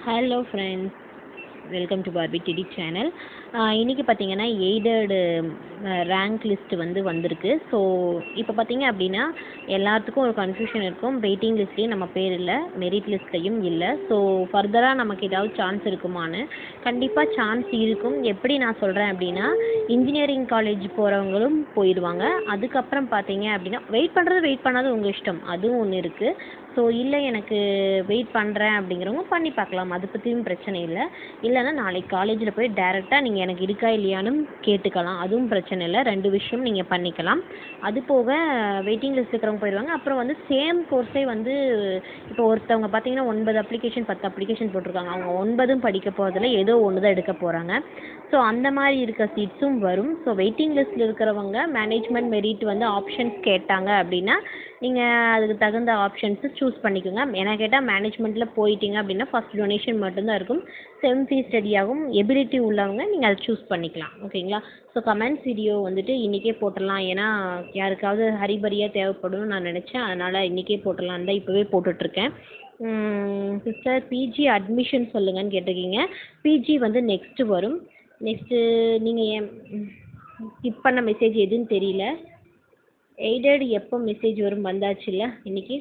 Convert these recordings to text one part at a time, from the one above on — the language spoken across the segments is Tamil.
hello friends welcome to Barbie DD channel இன்றைக்கி பார்த்தீங்கன்னா எய்டடு ரேங்க் லிஸ்ட்டு வந்து வந்திருக்கு ஸோ இப்போ பார்த்தீங்க அப்படின்னா எல்லாத்துக்கும் ஒரு கன்ஃபியூஷன் இருக்கும் வெயிட்டிங் லிஸ்ட்லேயும் நம்ம பேர் இல்லை மெரிட் லிஸ்ட்லேயும் இல்லை ஸோ ஃபர்தராக நமக்கு ஏதாவது சான்ஸ் இருக்குமான்னு கண்டிப்பாக சான்ஸ் இருக்கும் எப்படி நான் சொல்கிறேன் அப்படின்னா இன்ஜினியரிங் காலேஜ் போகிறவங்களும் போயிடுவாங்க அதுக்கப்புறம் பார்த்தீங்க அப்படின்னா வெயிட் பண்ணுறது வெயிட் பண்ணாது உங்கள் இஷ்டம் அதுவும் ஒன்று இருக்குது ஸோ இல்லை எனக்கு வெயிட் பண்ணுறேன் அப்படிங்கிறவங்க பண்ணி பார்க்கலாம் அதை பற்றியும் பிரச்சனை இல்லை இல்லைன்னா நாளைக்கு காலேஜில் போய் டேரெக்டாக நீங்கள் எனக்கு இருக்கா இல்லையான்னு கேட்டுக்கலாம் அதுவும் பிரச்சனை இல்லை ரெண்டு விஷயம் நீங்கள் பண்ணிக்கலாம் அது போக வெயிட்டிங் லிஸ்ட் இருக்கிறவங்க போயிடுவாங்க அப்புறம் வந்து சேம் கோர்ஸே வந்து இப்போ ஒருத்தவங்க பார்த்தீங்கன்னா ஒன்பது அப்ளிகேஷன் பத்து அப்ளிகேஷன் போட்டிருக்காங்க அவங்க ஒன்பதும் படிக்க போகிறதுல ஏதோ ஒன்று தான் எடுக்க போகிறாங்க ஸோ அந்த மாதிரி இருக்க சீட்ஸும் வரும் ஸோ வெயிட்டிங் லிஸ்ட்டில் இருக்கிறவங்க மேனேஜ்மெண்ட் மெரிட் வந்து ஆப்ஷன்ஸ் கேட்டாங்க அப்படின்னா நீங்கள் அதுக்கு தகுந்த ஆப்ஷன்ஸு சூஸ் பண்ணிக்கோங்க என்ன கேட்டால் மேனேஜ்மெண்ட்டில் போயிட்டீங்க அப்படின்னா ஃபஸ்ட் டொனேஷன் மட்டும்தான் இருக்கும் செம் ஃபீஸ் ஸ்டடியாகும் எபிலிட்டி உள்ளவங்க நீங்கள் அதை சூஸ் பண்ணிக்கலாம் ஓகேங்களா ஸோ கமெண்ட்ஸ் வீடியோ வந்துட்டு இன்றைக்கே போட்டுடலாம் ஏன்னா யாருக்காவது ஹரிபரியாக தேவைப்படும்னு நான் நினச்சேன் அதனால் இன்றைக்கே போட்டுடலாம் தான் இப்போவே போட்டுட்ருக்கேன் சிஸ்டர் பிஜி அட்மிஷன் சொல்லுங்கன்னு கேட்டிருக்கீங்க பிஜி வந்து நெக்ஸ்ட்டு வரும் நெக்ஸ்ட்டு நீங்கள் ஏன் ஸ்கிப் பண்ண மெசேஜ் எதுன்னு தெரியல எய்டட் எப்போ மெசேஜ் வரும் வந்தாச்சுல்ல இன்றைக்கி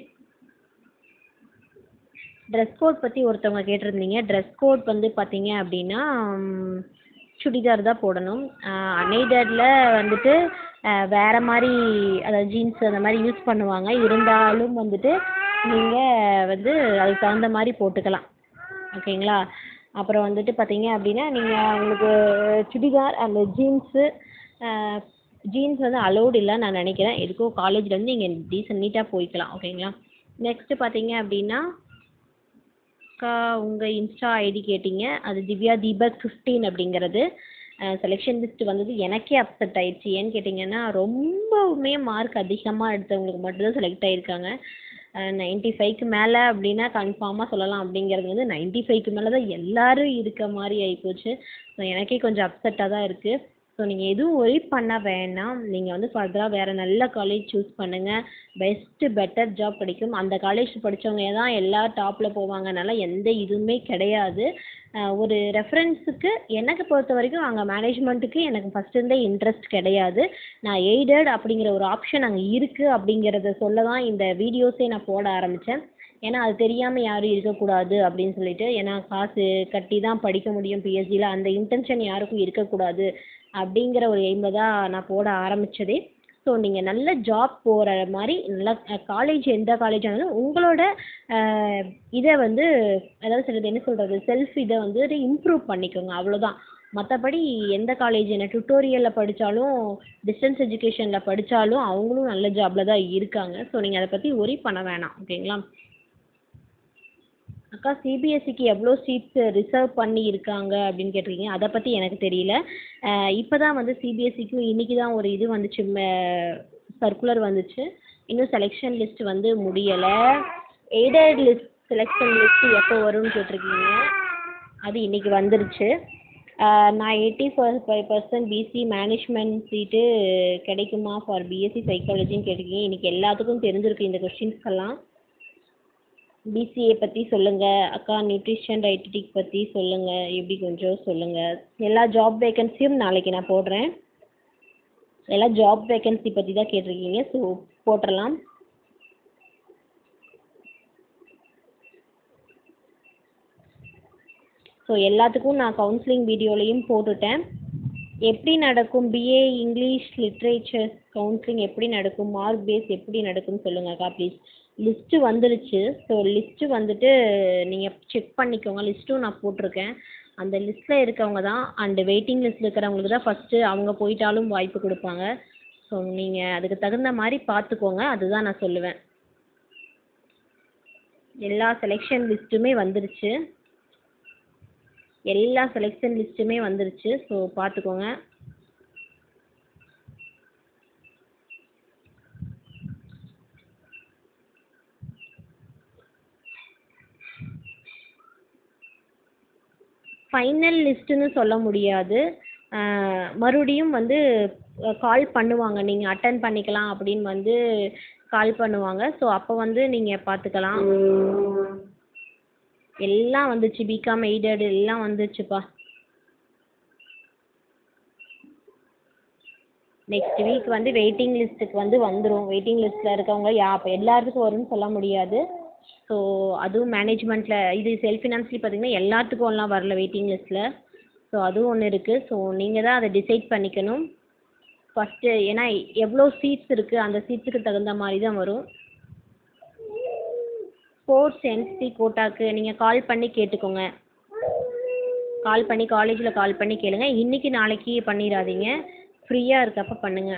ட்ரெஸ் கோட் பற்றி ஒருத்தவங்க கேட்டிருந்தீங்க ட்ரெஸ் கோட் வந்து பார்த்தீங்க அப்படின்னா சுடிதார் தான் போடணும் அன்எய்டடில் வந்துட்டு வேறு மாதிரி அதாவது ஜீன்ஸ் அந்த மாதிரி யூஸ் பண்ணுவாங்க இருந்தாலும் வந்துட்டு நீங்கள் வந்து அதுக்கு தகுந்த மாதிரி போட்டுக்கலாம் ஓகேங்களா அப்புறம் வந்துட்டு பார்த்தீங்க அப்படின்னா நீங்கள் உங்களுக்கு சுடிதார் அந்த ஜீன்ஸு ஜீன்ஸ் வந்து அலோடு இல்லை நான் நினைக்கிறேன் எதுக்கும் காலேஜில் வந்து நீங்கள் டீசன்ட் நீட்டாக போய்க்கலாம் ஓகேங்களா நெக்ஸ்ட்டு பார்த்தீங்க அப்படின்னா அக்கா உங்கள் இன்ஸ்டா ஐடி கேட்டிங்க அது திவ்யா தீபக் ஃபிஃப்டீன் அப்படிங்கிறது செலெக்ஷன் லிஸ்ட்டு வந்தது எனக்கே அப்செட் ஆயிடுச்சு ஏன்னு கேட்டிங்கன்னா ரொம்பவுமே மார்க் அதிகமாக எடுத்தவங்களுக்கு மட்டும்தான் செலக்ட் ஆகிருக்காங்க நைன்ட்டி ஃபைவ்க்கு மேலே அப்படின்னா கன்ஃபார்மாக சொல்லலாம் அப்படிங்கிறது வந்து நைன்ட்டி ஃபைவ்க்கு மேலே தான் எல்லோரும் இருக்க மாதிரி ஆகிப்போச்சு ஸோ எனக்கே கொஞ்சம் அப்செட்டாக தான் இருக்குது ஸோ நீங்கள் எதுவும் ஒரி பண்ண வேணாம் நீங்கள் வந்து ஃபர்தராக வேறு நல்ல காலேஜ் சூஸ் பண்ணுங்கள் பெஸ்ட்டு பெட்டர் ஜாப் கிடைக்கும் அந்த காலேஜ் படித்தவங்க தான் எல்லா டாப்பில் போவாங்கனால எந்த இதுவுமே கிடையாது ஒரு ரெஃபரன்ஸுக்கு எனக்கு பொறுத்த வரைக்கும் அங்கே மேனேஜ்மெண்ட்டுக்கு எனக்கு ஃபஸ்ட்டு இருந்தே இன்ட்ரெஸ்ட் கிடையாது நான் எய்டட் அப்படிங்கிற ஒரு ஆப்ஷன் அங்கே இருக்குது அப்படிங்கிறத சொல்ல தான் இந்த வீடியோஸே நான் போட ஆரம்பித்தேன் ஏன்னா அது தெரியாமல் யாரும் இருக்கக்கூடாது அப்படின்னு சொல்லிட்டு ஏன்னா காசு கட்டி தான் படிக்க முடியும் பிஎஸ்சியில் அந்த இன்டென்ஷன் யாருக்கும் இருக்கக்கூடாது அப்படிங்கிற ஒரு எய்மில் தான் நான் போட ஆரம்பித்ததே ஸோ நீங்கள் நல்ல ஜாப் போகிற மாதிரி நல்ல காலேஜ் எந்த காலேஜ் ஆனாலும் உங்களோட இதை வந்து அதாவது சொல்கிறது என்ன சொல்கிறது செல்ஃப் இதை வந்து இம்ப்ரூவ் பண்ணிக்கோங்க அவ்வளோதான் மற்றபடி எந்த காலேஜ் என்ன டுட்டோரியலில் படித்தாலும் டிஸ்டன்ஸ் எஜுகேஷனில் படித்தாலும் அவங்களும் நல்ல ஜாபில் தான் இருக்காங்க ஸோ நீங்கள் அதை பற்றி ஒரி பண்ண வேணாம் ஓகேங்களா அக்கா சிபிஎஸ்சிக்கு எவ்வளோ சீட்ஸ் ரிசர்வ் பண்ணி இருக்காங்க அப்படின்னு கேட்டிருக்கீங்க அதை பற்றி எனக்கு தெரியல இப்போ தான் வந்து சிபிஎஸ்சிக்கும் இன்றைக்கி தான் ஒரு இது வந்துச்சு சர்க்குலர் வந்துச்சு இன்னும் செலெக்ஷன் லிஸ்ட் வந்து முடியலை எய்டட் லிஸ்ட் செலெக்ஷன் லிஸ்ட்டு எப்போ வரும்னு கேட்டிருக்கீங்க அது இன்றைக்கி வந்துருச்சு நான் eighty four five percent PC management seat கிடைக்குமா ஃபார் பிஎஸ்சி சைக்காலஜின்னு கேட்டிருக்கீங்க இன்றைக்கி எல்லாத்துக்கும் தெரிஞ்சிருக்கு இந்த கொஷின்ஸ்க்கெல்லாம் பிசிஏ பற்றி சொல்லுங்கள் அக்கா நியூட்ரிஷன் டயட்டிக் பற்றி சொல்லுங்கள் எப்படி கொஞ்சம் சொல்லுங்கள் எல்லா ஜாப் வேக்கன்சியும் நாளைக்கு நான் போடுறேன் எல்லா ஜாப் வேக்கன்சி பற்றி தான் கேட்டிருக்கீங்க ஸோ போட்டுடலாம் ஸோ எல்லாத்துக்கும் நான் கவுன்சிலிங் வீடியோலையும் போட்டுட்டேன் எப்படி நடக்கும் பிஏ இங்கிலீஷ் லிட்ரேச்சர் கவுன்சிலிங் எப்படி நடக்கும் மார்க் பேஸ் எப்படி நடக்கும்னு சொல்லுங்கக்கா ப்ளீஸ் லிஸ்ட்டு வந்துருச்சு ஸோ லிஸ்ட்டு வந்துட்டு நீங்கள் செக் பண்ணிக்கோங்க லிஸ்ட்டும் நான் போட்டிருக்கேன் அந்த லிஸ்ட்டில் இருக்கவங்க தான் அண்டு வெயிட்டிங் லிஸ்ட்டில் இருக்கிறவங்களுக்கு தான் ஃபஸ்ட்டு அவங்க போயிட்டாலும் வாய்ப்பு கொடுப்பாங்க ஸோ நீங்கள் அதுக்கு தகுந்த மாதிரி பார்த்துக்கோங்க அதுதான் நான் சொல்லுவேன் எல்லா செலெக்ஷன் லிஸ்ட்டுமே வந்துருச்சு எல்லா செலெக்ஷன் லிஸ்ட்டுமே வந்துருச்சு ஸோ பார்த்துக்கோங்க ஃபைனல் லிஸ்ட்டுன்னு சொல்ல முடியாது மறுபடியும் வந்து கால் பண்ணுவாங்க நீங்கள் அட்டன் பண்ணிக்கலாம் அப்படின்னு வந்து கால் பண்ணுவாங்க ஸோ அப்போ வந்து நீங்கள் பார்த்துக்கலாம் எல்லாம் வந்துச்சு பிகாம் எய்டட் எல்லாம் வந்துச்சுப்பா நெக்ஸ்ட் வீக் வந்து வெயிட்டிங் லிஸ்ட்டுக்கு வந்து வந்துடும் வெயிட்டிங் லிஸ்ட்டில் இருக்கவங்க யா இப்போ எல்லாத்துக்கும் வரும்னு சொல்ல முடியாது ஸோ அதுவும் மேனேஜ்மெண்ட்டில் இது செல்ஃப் ஃபினான்ஸ்லி பார்த்தீங்கன்னா எல்லாத்துக்கும் எல்லாம் வரல வெயிட்டிங் லிஸ்ட்டில் ஸோ அதுவும் ஒன்று இருக்குது ஸோ நீங்கள் தான் அதை டிசைட் பண்ணிக்கணும் ஃபஸ்ட்டு ஏன்னா எவ்வளோ சீட்ஸ் இருக்குது அந்த சீட்ஸுக்கு தகுந்த மாதிரி தான் வரும் ஸ்போர்ட்ஸ் என்சி கோட்டாக்கு நீங்கள் கால் பண்ணி கேட்டுக்கோங்க கால் பண்ணி காலேஜில் கால் பண்ணி கேளுங்க இன்றைக்கி நாளைக்கு பண்ணிடாதீங்க ஃப்ரீயாக இருக்கப்போ பண்ணுங்கள்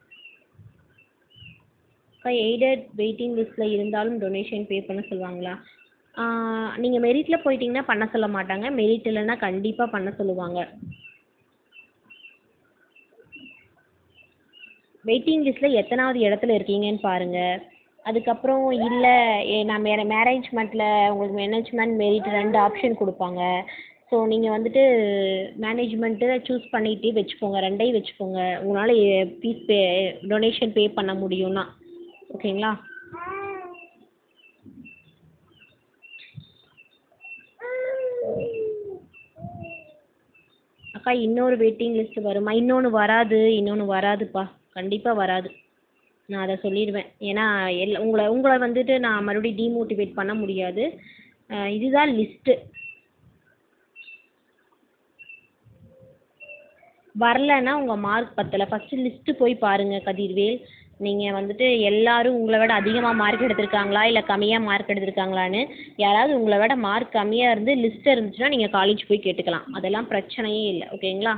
அக்கா எய்டட் வெயிட்டிங் லிஸ்ட்டில் இருந்தாலும் டொனேஷன் பே பண்ண சொல்லுவாங்களா நீங்கள் மெரிட்டில் போயிட்டீங்கன்னா பண்ண சொல்ல மாட்டாங்க மெரிட் இல்லைன்னா கண்டிப்பாக பண்ண சொல்லுவாங்க வெயிட்டிங் லிஸ்ட்டில் எத்தனாவது இடத்துல இருக்கீங்கன்னு பாருங்கள் அதுக்கப்புறம் இல்லை நான் மே மேனேஜ்மெண்ட்டில் உங்களுக்கு மேனேஜ்மெண்ட் மெரிட் ரெண்டு ஆப்ஷன் கொடுப்பாங்க ஸோ நீங்கள் வந்துட்டு மேனேஜ்மெண்ட்டு சூஸ் பண்ணிகிட்டே வச்சுக்கோங்க ரெண்டையும் வச்சுக்கோங்க உங்களால் ஃபீஸ் பே டொனேஷன் பே பண்ண முடியும்னா ஓகேங்களா அக்கா இன்னொரு வெயிட்டிங் லிஸ்ட்டு வருமா இன்னொன்று வராது இன்னொன்று வராதுப்பா கண்டிப்பாக வராது நான் அதை சொல்லிடுவேன் ஏன்னா எல் உங்களை உங்களை வந்துட்டு நான் மறுபடியும் டீமோட்டிவேட் பண்ண முடியாது இதுதான் லிஸ்ட்டு வரலன்னா உங்கள் மார்க் பத்தலை ஃபஸ்ட்டு லிஸ்ட்டு போய் பாருங்கள் கதிர்வேல் நீங்கள் வந்துட்டு எல்லாரும் உங்களை விட அதிகமாக மார்க் எடுத்திருக்காங்களா இல்லை கம்மியாக மார்க் எடுத்திருக்காங்களான்னு யாராவது உங்களை விட மார்க் கம்மியாக இருந்து லிஸ்ட்டு இருந்துச்சுன்னா நீங்கள் காலேஜ் போய் கேட்டுக்கலாம் அதெல்லாம் பிரச்சனையே இல்லை ஓகேங்களா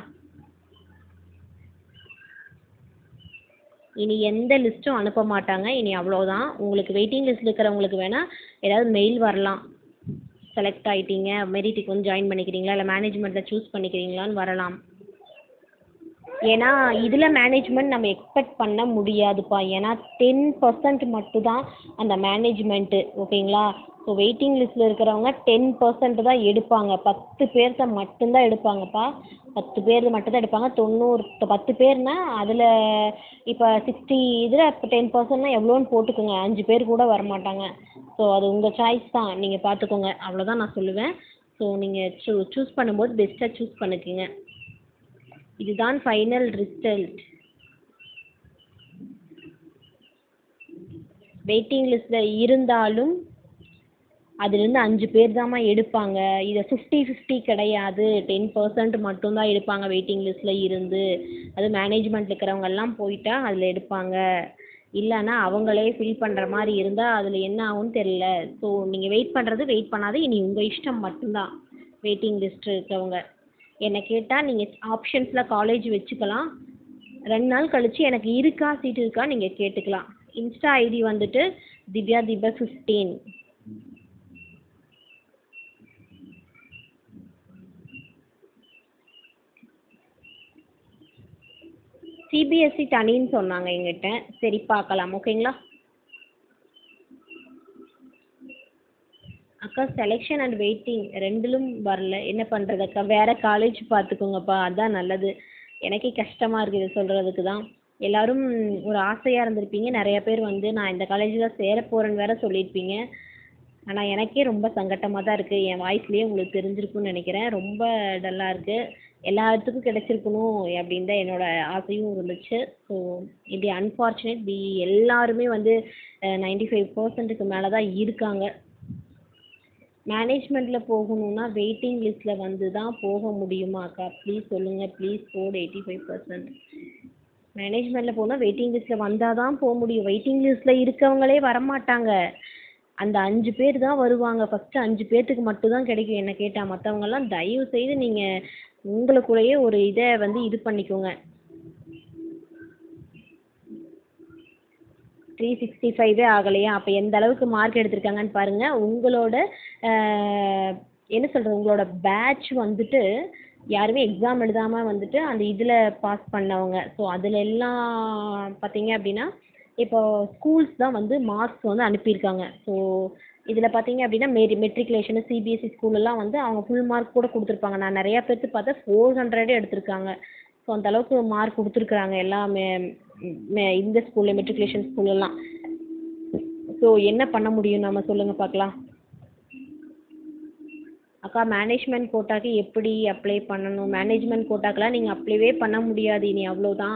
இனி எந்த லிஸ்ட்டும் அனுப்ப மாட்டாங்க இனி அவ்வளோதான் உங்களுக்கு வெயிட்டிங் லிஸ்ட்டில் இருக்கிறவங்களுக்கு வேணால் ஏதாவது மெயில் வரலாம் செலக்ட் ஆகிட்டீங்க மெரிட்டுக்கு வந்து ஜாயின் பண்ணிக்கிறீங்களா இல்லை மேனேஜ்மெண்ட்டில் சூஸ் பண்ணிக்கிறீங்களான்னு வரலாம் ஏன்னா இதில் மேனேஜ்மெண்ட் நம்ம எக்ஸ்பெக்ட் பண்ண முடியாதுப்பா ஏன்னா டென் பர்சன்ட் மட்டும்தான் அந்த மேனேஜ்மெண்ட்டு ஓகேங்களா ஸோ வெயிட்டிங் லிஸ்ட்டில் இருக்கிறவங்க டென் பர்சன்ட் தான் எடுப்பாங்க பத்து பேர்த்த மட்டும்தான் எடுப்பாங்கப்பா பத்து பேர் மட்டும்தான் எடுப்பாங்க தொண்ணூறு பத்து பேர்னால் அதில் இப்போ சிக்ஸ்டி இதில் இப்போ டென் பர்சன்ட்னா எவ்வளோன்னு போட்டுக்கோங்க அஞ்சு பேர் கூட வரமாட்டாங்க ஸோ அது உங்கள் சாய்ஸ் தான் நீங்கள் பார்த்துக்கோங்க அவ்வளோதான் நான் சொல்லுவேன் ஸோ நீங்கள் சூ சூஸ் பண்ணும்போது பெஸ்ட்டாக சூஸ் பண்ணிக்கோங்க இதுதான் ஃபைனல் ரிசல்ட் வெயிட்டிங் லிஸ்ட்டில் இருந்தாலும் அதுலேருந்து அஞ்சு பேர் தாம்மா எடுப்பாங்க இதை ஃபிஃப்டி ஃபிஃப்டி கிடையாது டென் பர்சன்ட் மட்டும்தான் எடுப்பாங்க வெயிட்டிங் லிஸ்ட்டில் இருந்து அது மேனேஜ்மெண்ட் இருக்கிறவங்கெல்லாம் போயிட்டா அதில் எடுப்பாங்க இல்லைன்னா அவங்களே ஃபில் பண்ணுற மாதிரி இருந்தால் அதில் என்ன ஆகும்னு தெரில ஸோ நீங்கள் வெயிட் பண்ணுறது வெயிட் பண்ணாது இனி உங்கள் இஷ்டம் மட்டும்தான் வெயிட்டிங் லிஸ்ட் இருக்கவங்க என்னை கேட்டால் நீங்கள் ஆப்ஷன்ஸில் காலேஜ் வச்சுக்கலாம் ரெண்டு நாள் கழித்து எனக்கு இருக்கா சீட் இருக்கா நீங்கள் கேட்டுக்கலாம் இன்ஸ்டா ஐடி வந்துட்டு திவ்யா திவ்யா ஃபிஃப்டீன் சிபிஎஸ்சி தனின்னு சொன்னாங்க எங்கிட்ட சரி பார்க்கலாம் ஓகேங்களா அக்கா செலெக்ஷன் அண்ட் வெயிட்டிங் ரெண்டிலும் வரல என்ன பண்ணுறது அக்கா வேறு காலேஜ் பார்த்துக்கோங்கப்பா அதான் நல்லது எனக்கே கஷ்டமாக இருக்குது இதை சொல்கிறதுக்கு தான் எல்லோரும் ஒரு ஆசையாக இருந்திருப்பீங்க நிறைய பேர் வந்து நான் இந்த காலேஜில் தான் சேர போகிறேன்னு வேறு சொல்லியிருப்பீங்க ஆனால் எனக்கே ரொம்ப சங்கட்டமாக தான் இருக்குது என் வாய்ஸ்லேயே உங்களுக்கு தெரிஞ்சிருக்கும்னு நினைக்கிறேன் ரொம்ப டல்லாக இருக்குது எல்லா இடத்துக்கும் கிடச்சிருக்கணும் அப்படின்னு தான் என்னோடய ஆசையும் இருந்துச்சு ஸோ இப்படி அன்ஃபார்ச்சுனேட் பி எல்லாருமே வந்து நைன்டி ஃபைவ் பர்சன்ட்டுக்கு மேலே தான் இருக்காங்க மேனேஜ்மெண்ட்டில் போகணுன்னா வெயிட்டிங் லிஸ்ட்டில் வந்து தான் போக முடியுமா அக்கா ப்ளீஸ் சொல்லுங்கள் please got eighty five percent மேனேஜ்மெண்ட்டில் போனால் வெயிட்டிங் லிஸ்ட்டில் வந்தால் தான் போக முடியும் வெயிட்டிங் லிஸ்ட்டில் இருக்கவங்களே வரமாட்டாங்க அந்த அஞ்சு பேர் தான் வருவாங்க ஃபஸ்ட்டு அஞ்சு பேர்த்துக்கு மட்டும்தான் கிடைக்கும் என்ன கேட்டால் மற்றவங்கெல்லாம் தயவு செய்து நீங்கள் உங்களுக்குள்ளேயே ஒரு இதை வந்து இது பண்ணிக்கோங்க த்ரீ சிக்ஸ்டி ஃபைவே ஆகலையா அப்போ எந்த அளவுக்கு மார்க் எடுத்திருக்காங்கன்னு பாருங்கள் உங்களோட என்ன சொல்கிறது உங்களோட பேட்ச் வந்துட்டு யாருமே எக்ஸாம் எழுதாமல் வந்துட்டு அந்த இதில் பாஸ் பண்ணவங்க ஸோ அதில் எல்லாம் பார்த்தீங்க அப்படின்னா இப்போ ஸ்கூல்ஸ் தான் வந்து மார்க்ஸ் வந்து அனுப்பியிருக்காங்க ஸோ இதில் பார்த்தீங்க அப்படின்னா மெரி மெட்ரிகுலேஷனு சிபிஎஸ்சி ஸ்கூலெல்லாம் வந்து அவங்க ஃபுல் மார்க் கூட கொடுத்துருப்பாங்க நான் நிறையா பேர்த்து பார்த்தா ஃபோர் ஹண்ட்ரடே எடுத்திருக்காங்க ஸோ அந்த அளவுக்கு மார்க் கொடுத்துருக்குறாங்க எல்லாமே மே- இந்த ஸ்கூலில் மெட்ரிகுலேஷன் ஸ்கூலெல்லாம் ஸோ என்ன பண்ண முடியும் நம்ம சொல்லுங்கள் பார்க்கலாம் அக்கா மேனேஜ்மெண்ட் கோட்டாக்கு எப்படி அப்ளை பண்ணணும் மேனேஜ்மெண்ட் கோட்டாக்கெலாம் நீங்கள் அப்ளைவே பண்ண முடியாது இனி அவ்வளோதான்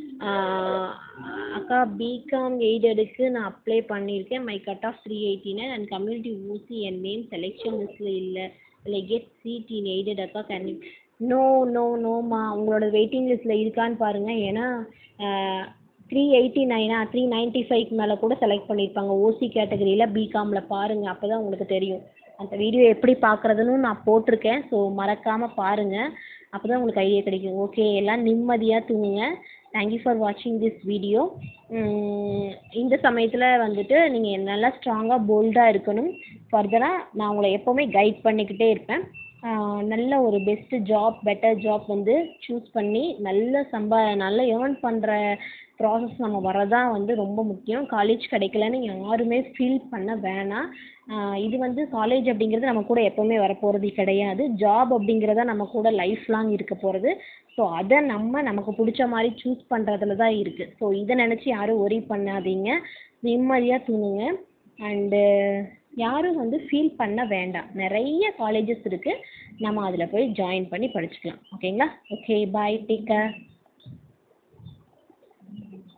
அக்கா பிகாம் எய்டடுக்கு நான் அப்ளை பண்ணியிருக்கேன் my cut off three eighty nine and community OC என் நேம் செலெக்ஷன் லிஸ்ட்டில் இல்லை இல்லை கெட் சீட் இன் எய்டட் அக்கா கேன் நோ நோ நோம்மா உங்களோட வெயிட்டிங் லிஸ்ட்டில் இருக்கான்னு பாருங்கள் ஏன்னா த்ரீ எயிட்டி நைனா த்ரீ நைன்ட்டி ஃபைவ்க்கு மேலே கூட செலக்ட் பண்ணியிருப்பாங்க ஓசி கேட்டகரியில் பிகாமில் பாருங்கள் அப்போ தான் உங்களுக்கு தெரியும் அந்த வீடியோ எப்படி பார்க்குறதுன்னு நான் போட்டிருக்கேன் ஸோ மறக்காமல் பாருங்கள் அப்போ தான் உங்களுக்கு ஐடியா கிடைக்கும் ஓகே எல்லாம் நிம்மதியாக தூங்குங்க தேங்க்யூ ஃபார் வாட்சிங் திஸ் வீடியோ இந்த சமயத்தில் வந்துட்டு நீங்கள் நல்லா ஸ்ட்ராங்காக போல்டாக இருக்கணும் ஃபர்தராக நான் உங்களை எப்போவுமே கைட் பண்ணிக்கிட்டே இருப்பேன் நல்ல ஒரு பெஸ்ட்டு ஜாப் பெட்டர் ஜாப் வந்து சூஸ் பண்ணி நல்ல சம்பா நல்ல ஏர்ன் பண்ணுற ப்ராசஸ் நம்ம வரதான் வந்து ரொம்ப முக்கியம் காலேஜ் கிடைக்கலன்னு யாருமே ஃபீல் பண்ண வேணாம் இது வந்து காலேஜ் அப்படிங்கிறது நம்ம கூட எப்போவுமே வரப்போகிறது கிடையாது ஜாப் அப்படிங்கிறத நம்ம கூட லைஃப் லாங் இருக்க போகிறது ஸோ அதை நம்ம நமக்கு பிடிச்ச மாதிரி சூஸ் பண்ணுறதுல தான் இருக்குது ஸோ இதை நினச்சி யாரும் ஒரி பண்ணாதீங்க நிம்மதியாக தூங்குங்க அண்டு யாரும் வந்து ஃபீல் பண்ண வேண்டாம் நிறைய காலேஜஸ் இருக்குது நம்ம அதில் போய் ஜாயின் பண்ணி படிச்சுக்கலாம் ஓகேங்களா ஓகே பாய் டேக் கேர்